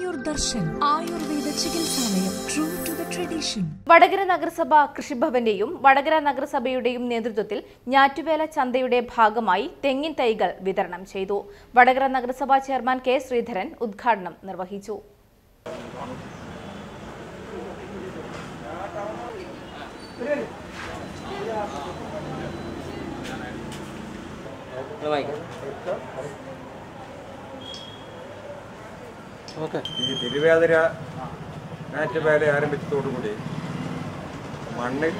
ആയുർ ദർശൻ ആയുർവേദ ചികിത്സാലയം true to the tradition Vadakara നഗരസഭ കൃഷിഭവന്റെയും വടകര നഗരസഭയുടെയും നേതൃത്വത്തിൽ ഞാറ്റുവേല ചന്തയുടെ ഭാഗമായി തെങ്ങിൻ തൈകൾ വിതരണം ചെയ്തു വടകര നഗരസഭാ ചെയർമാൻ കെ ശ്രീധരൻ ഉദ്ഘാടനം നിർവഹിച്ചു ഈ തിരുവേതിര നാറ്റുവേല ആരംഭിച്ചതോടുകൂടി മണ്ണിൽ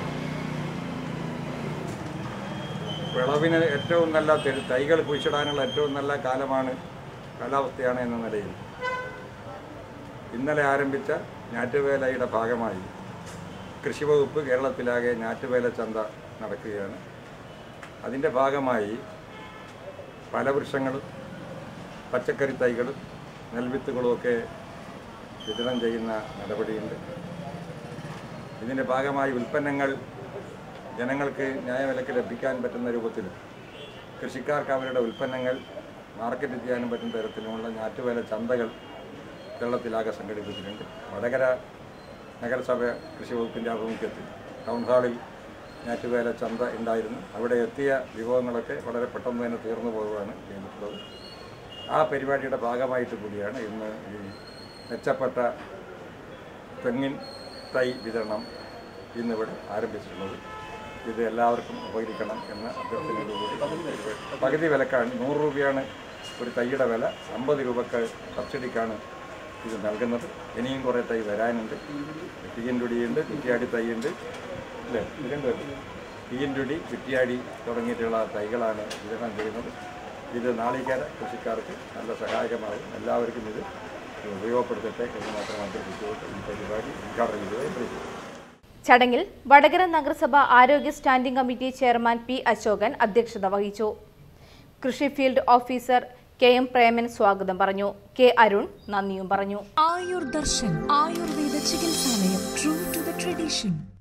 വിളവിന് ഏറ്റവും നല്ല തെരു- തൈകൾ കുഴിച്ചിടാനുള്ള ഏറ്റവും നല്ല കാലമാണ് കാലാവസ്ഥയാണ് എന്ന നിലയിൽ ഇന്നലെ ആരംഭിച്ച ഞാറ്റുവേലയുടെ ഭാഗമായി കൃഷിവകുപ്പ് കേരളത്തിലാകെ ഞാറ്റുവേല ചന്ത നടക്കുകയാണ് അതിൻ്റെ ഭാഗമായി ഫലവൃക്ഷങ്ങളും പച്ചക്കറി തൈകളും നെൽവിത്തുകളുമൊക്കെ വിതരണം ചെയ്യുന്ന നടപടിയുണ്ട് ഇതിൻ്റെ ഭാഗമായി ഉൽപ്പന്നങ്ങൾ ജനങ്ങൾക്ക് ന്യായവിലക്ക് ലഭിക്കാൻ പറ്റുന്ന രൂപത്തിൽ കൃഷിക്കാർക്ക് അവരുടെ ഉൽപ്പന്നങ്ങൾ മാർക്കറ്റ് ചെയ്യാനും പറ്റുന്ന തരത്തിലുമുള്ള ഞാറ്റുവേല ചന്തകൾ കേരളത്തിലാകെ സംഘടിപ്പിച്ചിട്ടുണ്ട് വടകര നഗരസഭ കൃഷി വകുപ്പിൻ്റെ ആഭിമുഖ്യത്തിൽ ടൗൺ ഹാളിൽ ഞാറ്റുവേല ചന്ത ഉണ്ടായിരുന്നു അവിടെ എത്തിയ വിഭവങ്ങളൊക്കെ വളരെ പെട്ടെന്ന് തന്നെ തീർന്നു പോവുകയാണ് ചെയ്തിട്ടുള്ളത് ആ പരിപാടിയുടെ ഭാഗമായിട്ട് കൂടിയാണ് ഇന്ന് ഈ മെച്ചപ്പെട്ട തെങ്ങിൻ തൈ വിതരണം ഇന്നിവിടെ ആരംഭിച്ചിട്ടുള്ളത് ഇത് എല്ലാവർക്കും ഉപകരിക്കണം എന്ന അഭ്യർത്ഥനയോടുകൂടി പകുതി വിലക്കാണ് നൂറ് രൂപയാണ് ഒരു തൈയുടെ വില അമ്പത് രൂപക്ക് സബ്സിഡിക്കാണ് ഇത് നൽകുന്നത് ഇനിയും കുറേ തൈ വരാനുണ്ട് തീയൻറ്റുടിയുണ്ട് കുറ്റിയാടി തൈയുണ്ട് അല്ലേ രണ്ടുപേരും തീയൻറ്റുടി കുറ്റിയാടി തുടങ്ങിയിട്ടുള്ള തൈകളാണ് വിതരണം ചെയ്യുന്നത് ഇത് നാളികേര കൃഷിക്കാർക്ക് നല്ല സഹായകമാകും എല്ലാവർക്കും ഇത് ഉപയോഗപ്പെടുത്തട്ടെ എന്ന് മാത്രം അഭ്യർത്ഥിച്ചുകൊണ്ട് ഈ പരിപാടി ഉദ്ഘാടനം ചെയ്തതായി അറിയിച്ചു ചടങ്ങിൽ വടകര നഗരസഭ ആരോഗ്യ standing committee chairman P Ashokan അധ്യക്ഷത വഹിച്ചു കൃഷി field officer K M Preman സ്വാഗതം പറഞ്ഞു കെ അരുൺ നന്ദിയും പറഞ്ഞു ആയുർ ദർശൻ ആയുർവേദ ചികിത്സാലയം ട്രൂ ടു ദ ട്രഡീഷൻ